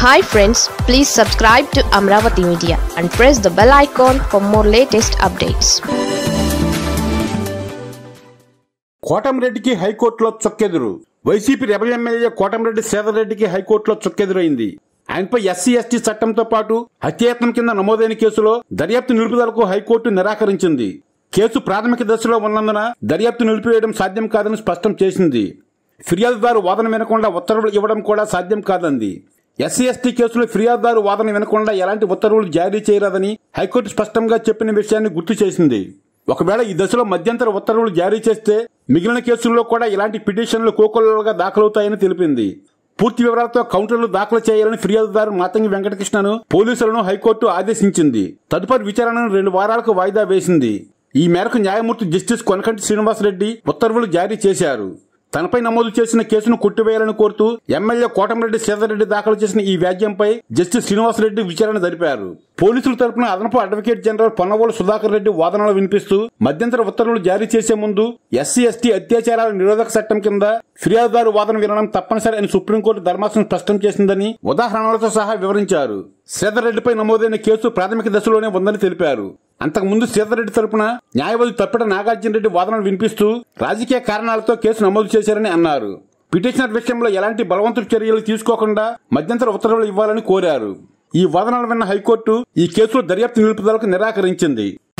hi friends please subscribe to Amaravati media and press the bell icon for more latest updates కోటంరెడ్డికి హైకోర్టులో చొక్కెదురు YCP rebel MLA Kotamreddy సేదరెడ్డికి హైకోర్టులో చొక్కెదురైంది ఆయనపై ఎస్సీ ఎస్టీ చట్టంతో పాటు హత్యాయత్నం కింద నమోదైన కేసులో దర్యాప్తు నిలుపుదలకు హైకోర్టు నిరాకరించింది కేసు ప్రాథమిక దశలో ఉన్నందున దర్యాప్తు నిలిపివేయడం సాధ్యం కాదని స్పష్టం చేసింది ఫిర్యాదుదారు వాదన వినకుండా ఉత్తర్వులు ఇవ్వడం కూడా సాధ్యం కాదంది ఎస్సీ ఎస్టీ కేసులో ఫిర్యాదుదారు వాదన వినకుండా ఎలాంటి ఉత్తర్వులు జారీ చేయరాదని హైకోర్టు స్పష్టంగా చెప్పిన విషయాన్ని గుర్తు చేసింది ఒకవేళ ఈ దశలో మధ్యంతర ఉత్తర్వులు జారీ చేస్తే మిగిలిన కేసుల్లో కూడా ఇలాంటి పిటిషన్లు కోకొల్లలుగా దాఖలవుతాయని తెలిపింది పూర్తి వివరాలతో కౌంటర్లు దాఖలు చేయాలని ఫిర్యాదుదారు మాతంగి వెంకటకృష్ణను పోలీసులను హైకోర్టు ఆదేశించింది తదుపరి విచారణను రెండు వారాలకు వాయిదా వేసింది ఈ మేరకు న్యాయమూర్తి జస్టిస్ కొనకంటి శ్రీనివాసరెడ్డి ఉత్తర్వులు జారీ చేశారు తనపై నమోదు చేసిన కేసును కొట్టివేయాలని కోరుతూ ఎమ్మెల్యే కోటమిరెడ్డి సీతారెడ్డి దాఖలు చేసిన ఈ వ్యాజ్యంపై జస్టిస్ శ్రీనివాసరెడ్డి విచారణ జరిపారు పోలీసుల తరపున అదనపు అడ్వకేట్ జనరల్ పొన్నవోలు సుధాకర్ రెడ్డి వాదనలు వినిపిస్తూ మధ్యంతర ఉత్తర్వులు జారీ చేసే ముందు ఎస్సీ ఎస్టీ అత్యాచారాల నిరోధక చట్టం కింద ఫిర్యాదుదారు వాదన వినడం తప్పనిసరి అని సుప్రీంకోర్టు ధర్మాసనం స్పష్టం చేసిందని ఉదాహరణలతో సహా వివరించారు శ్రీధర్రెడ్డిపై నమోదైన కేసు ప్రాథమిక దశలోనే ఉందని తెలిపారు అంతకుముందు సీతారెడ్డి తరపున న్యాయవాది తప్పిట నాగార్జున రెడ్డి వాదనలు వినిపిస్తూ రాజకీయ కారణాలతో కేసు నమోదు చేశారని అన్నారు పిటిషనర్ విషయంలో ఎలాంటి బలవంతుల చర్యలు తీసుకోకుండా మధ్యంతర ఉత్తర్వులు ఇవ్వాలని కోరారు ఈ వాదనలు విన్న హైకోర్టు ఈ కేసులో దర్యాప్తు నిలుపుదలకు నిరాకరించింది